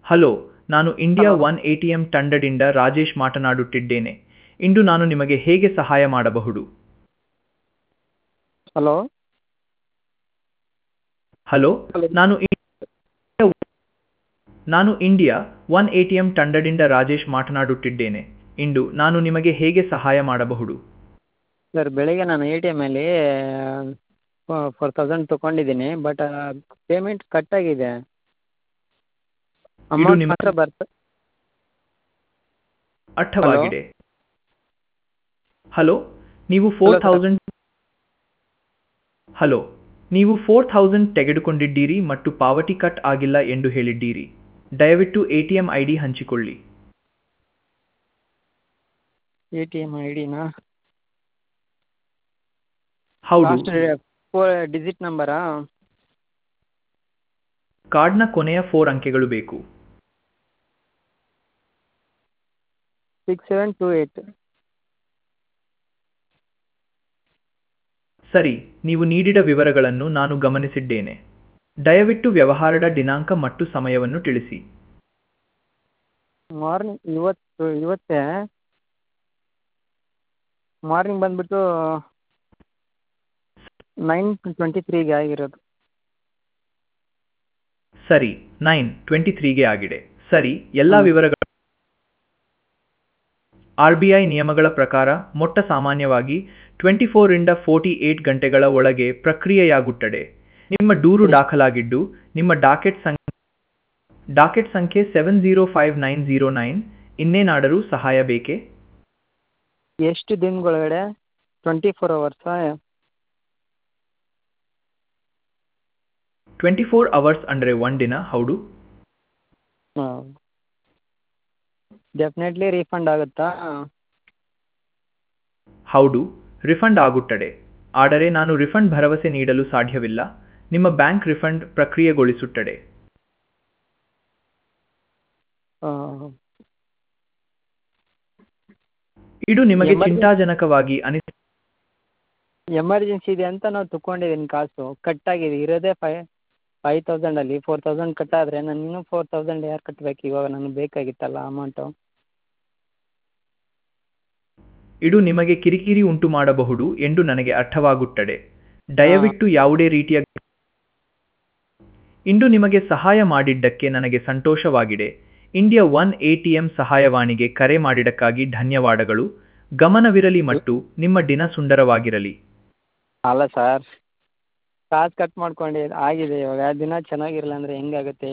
Hello ನಾನು India one A T M ತಂಡದಿಂದ ರಾಜೇಶ್ ಮಾತನಾಡುತ್ತಿದ್ದೇನೆ ಇಂದು ನಾನು ನಿಮಗೆ ಹೇಗೆ ಸಹಾಯ ಮಾಡಬಹುದು ಹಲೋ ಹಲೋ ನಾನು ಇ- ನಾನು India one A T M ತಂಡದಿಂದ ರಾಜೇಶ್ ಮಾತನಾಡುತ್ತಿದ್ದೇನೆ ಇಂದು ನಾನು ನಿಮಗೆ ಹೇಗೆ ಸಹಾಯ ಮಾಡಬಹುದು ಸರ್ ಬೆಳಿಗ್ಗೆ ನಾನು ಎ ಟಿ ಎಮ್ಮಲ್ಲಿ ಫೋರ್ ತೌಸಂಡ್ ತೊಗೊಂಡಿದ್ದೀನಿ ಬಟ್ ಪೇಮೆಂಟ್ ಕಟ್ ಆಗಿದೆ ಅಮೌಂಟ್ ನಿಮ್ಮ- ಮಾತ್ರ ಬರ್ತ ಅರ್ಥವಾಗಿದೆ ಹಲೋ ನೀವು four Hello, sir. Thousand hello ನೀವು ಫೋರ್ ಥೌಸಂಡ್ ತೆಗೆದುಕೊಂಡಿದ್ದೀರಿ ಮತ್ತು ಪಾವತಿ ಕಟ್ ಆಗಿಲ್ಲ ಎಂದು ಹೇಳಿದ್ದೀರಿ ದಯವಿಟ್ಟು A T M I D ಹಂಚಿಕೊಳ್ಳಿ ಎ ಟಿ ಎಮ್ ಐ ಡಿನಾ ಹೌದು ಲಾಸ್ಟ್ ಫೋರ್ ಡಿಜಿಟ್ ನಂಬರಾ ಕಾರ್ಡ್ನ ಕೊನೆಯ ಫೋರ್ ಅಂಕೆಗಳು ಬೇಕು ಸಿಕ್ಸ್ ಸೆವೆನ್ ಟು ಏಯ್ಟ್ ಸರಿ ನೀವು ನೀಡಿದ ವಿವರಗಳನ್ನು ನಾನು ಗಮನಿಸಿದ್ದೇನೆ ದಯವಿಟ್ಟು ವ್ಯವಹಾರದ ದಿನಾಂಕ ಮತ್ತು ಸಮಯವನ್ನು ತಿಳಿಸಿ ಮಾರ್ನಿಂಗ್ ಇವತ್ತು ಇವತ್ತೇ ಮಾರ್ನಿಂಗ್ ಬಂದುಬಿಟ್ಟು ನೈನ್ ಟ್ವೆಂಟಿ ತ್ರೀಗೆ ಆಗಿರೋದು ಸರಿ ನೈನ್ ಟ್ವೆಂಟಿ ತ್ರೀಗೆ ಆಗಿದೆ ಸರಿ ಎಲ್ಲ ಹ್ಮ್. ವಿವರಗಳು ಆರ್ ಬಿ ಐ ನಿಯಮಗಳ ಪ್ರಕಾರ ಮೊಟ್ಟ ಸಾಮಾನ್ಯವಾಗಿ ಟ್ವೆಂಟಿ ಫೋರಿಂದ ಫೋರ್ಟಿ ಏಟ್ ಗಂಟೆಗಳ ಒಳಗೆ ಪ್ರಕ್ರಿಯೆಯಾಗುತ್ತದೆ ನಿಮ್ಮ ದೂರು ದಾಖಲಾಗಿದ್ದು ನಿಮ್ಮ ಡಾಕೆಟ್ ಸಂಖ್ಯೆ ಡಾಕೆಟ್ ಸಂಖ್ಯೆ seven zero five nine zero nine ಇನ್ನೇನಾದರೂ ಸಹಾಯ ಬೇಕೇ ಎಷ್ಟು ದಿನದೊಳಗಡೆ ಟ್ವೆಂಟಿ ಫೋರ್ ಅವರ್ಸಾ ಟ್ವೆಂಟಿ ಫೋರ್ ಅವರ್ಸ್ ಅಂದರೆ ಒಂದಿನ ಹೌದು ಹಾಂ ಡೆಫಿನೆಟ್ಲಿ ರೀಫಂಡ್ ಆಗುತ್ತಾ ಹೌದು ರಿಫಂಡ್ ಆಗುತ್ತದೆ ಆದರೆ ನಾನು ರಿಫಂಡ್ ಭರವಸೆ ನೀಡಲು ಸಾಧ್ಯವಿಲ್ಲ ನಿಮ್ಮ ಬ್ಯಾಂಕ್ ರಿಫಂಡ್ ಪ್ರಕ್ರಿಯೆಗೊಳಿಸುತ್ತದೆ ಹಾಂ ಇದು ನಿಮಗೆ Emergency- ಚಿಂತಾಜನಕವಾಗಿ ಅನಿಸ ಎಮರ್ಜೆನ್ಸಿ ಇದೆ ಅಂತ ನಾವು ತೊಗೊಂಡಿದ್ದೀನಿ ಕಾಸು ಕಟ್ ಆಗಿದೆ ಇರೋದೇ ಫೈ ಫೈವ್ ತೌಸಂಡಲ್ಲಿ ಫೋರ್ ತೌಸಂಡ್ ಕಟ್ ಆದರೆ ನಾನು ಇನ್ನೂ ಫೋರ್ ತೌಸಂಡ್ ಯಾರು ಕಟ್ಬೇಕು ಇವಾಗ ನನಗೆ ಬೇಕಾಗಿತ್ತಲ್ಲ ಅಮೌಂಟು ಇದು ನಿಮಗೆ ಕಿರಿಕಿರಿ ಉಂಟು ಮಾಡಬಹುದು ಎಂದು ನನಗೆ ಅರ್ಥವಾಗುತ್ತದೆ ದಯವಿಟ್ಟು ಯಾವುದೇ ರೀತಿಯ ಇಂದು ನಿಮಗೆ ಸಹಾಯ ಮಾಡಿದ್ದಕ್ಕೆ ನನಗೆ ಸಂತೋಷವಾಗಿದೆ ಇಂಡಿಯಾ ಒನ್ ಎಟಿಎಂ ಸಹಾಯವಾಣಿಗೆ ಕರೆ ಮಾಡಿದ್ದಕ್ಕಾಗಿ ಧನ್ಯವಾದಗಳು ಗಮನವಿರಲಿ ಮತ್ತು ನಿಮ್ಮ ದಿನ ಸುಂದರವಾಗಿರಲಿ ಅಲ್ಲ ಸರ್ ಕಾಸು ಕಟ್ ಮಾಡ್ಕೊಂಡು ಆಗಿದೆ ಇವಾಗ ದಿನ ಚೆನ್ನಾಗಿರಲ್ಲ ಅಂದರೆ ಹೆಂಗಾಗುತ್ತೆ